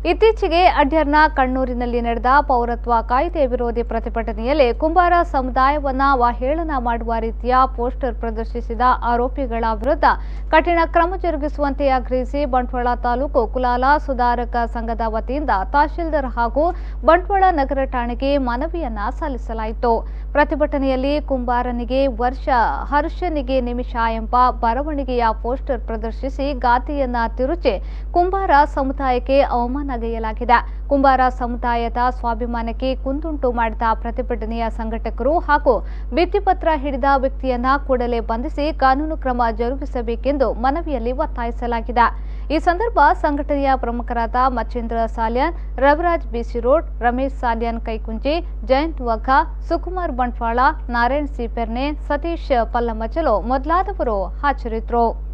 ಇತ್ತೀಚೆಗೆ ಅಡ್ಯರ್ನ ಕಣ್ಣೂರಿನಲ್ಲಿ ನಡೆದ ಪೌರತ್ವ ಕಾಯ್ದೆ ವಿರೋಧಿ ಪ್ರತಿಭಟನೆಯಲ್ಲಿ ಕುಂಬಾರ ಸಮುದಾಯವನ್ನ ಅವಹೇಳನ ಮಾಡುವ ರೀತಿಯ ಪೋಸ್ಟರ್ ಪ್ರದರ್ಶಿಸಿದ ಆರೋಪಿಗಳ ವಿರುದ್ಧ ಕಠಿಣ ಕ್ರಮ ಜರುಗಿಸುವಂತೆ ಆಗ್ರಹಿಸಿ ಬಂಟ್ವಾಳ ತಾಲೂಕು ಕುಲಾಲ ಸುಧಾರಕ ಸಂಘದ ವತಿಯಿಂದ ತಹಶೀಲ್ದಾರ್ ಹಾಗೂ ಬಂಟ್ವಾಳ ನಗರ ಠಾಣೆಗೆ ಮನವಿಯನ್ನ ಸಲ್ಲಿಸಲಾಯಿತು ಪ್ರತಿಭಟನೆಯಲ್ಲಿ ಕುಂಬಾರನಿಗೆ ವರ್ಷ ಹರ್ಷನಿಗೆ ನಿಮಿಷ ಎಂಬ ಬರವಣಿಗೆಯ ಪೋಸ್ಟರ್ ಪ್ರದರ್ಶಿಸಿ ಗಾದೆಯನ್ನ ತಿರುಚಿ ಕುಂಬಾರ ಸಮುದಾಯಕ್ಕೆ ಅವಮಾನಗೈಯಲಾಗಿದೆ ಕುಂಬಾರ ಸಮುದಾಯದ ಸ್ವಾಭಿಮಾನಕ್ಕೆ ಕುಂದುಂಟು ಮಾಡಿದ ಪ್ರತಿಭಟನೆಯ ಸಂಘಟಕರು ಹಾಗೂ ಭಿತ್ತಿಪತ್ರ ಹಿಡಿದ ವ್ಯಕ್ತಿಯನ್ನ ಕೂಡಲೇ ಬಂಧಿಸಿ ಕಾನೂನು ಕ್ರಮ ಜರುಗಿಸಬೇಕೆಂದು ಮನವಿಯಲ್ಲಿ ಒತ್ತಾಯಿಸಲಾಗಿದೆ ಈ ಸಂದರ್ಭ ಸಂಘಟನೆಯ ಪ್ರಮುಖರಾದ ಮಚ್ಚೇಂದ್ರ ಸಾಲ್ಯಾನ್ ರವಿರಾಜ್ ಬಿಸಿ ರೋಡ್ ರಮೇಶ್ ಸಾಲ್ಯಾನ್ ಕೈಕುಂಜಿ ಜಯಂತ್ ವಘಾ ಸುಕುಮಾರ್ ಬಂಟ್ವಾಳ ನಾರಾಯಣ್ ಸಿಪೆರ್ನೆ ಸತೀಶ್ ಪಲ್ಲಮಚಲು ಮೊದಲಾದವರು ಹಾಜರಿದ್ದರು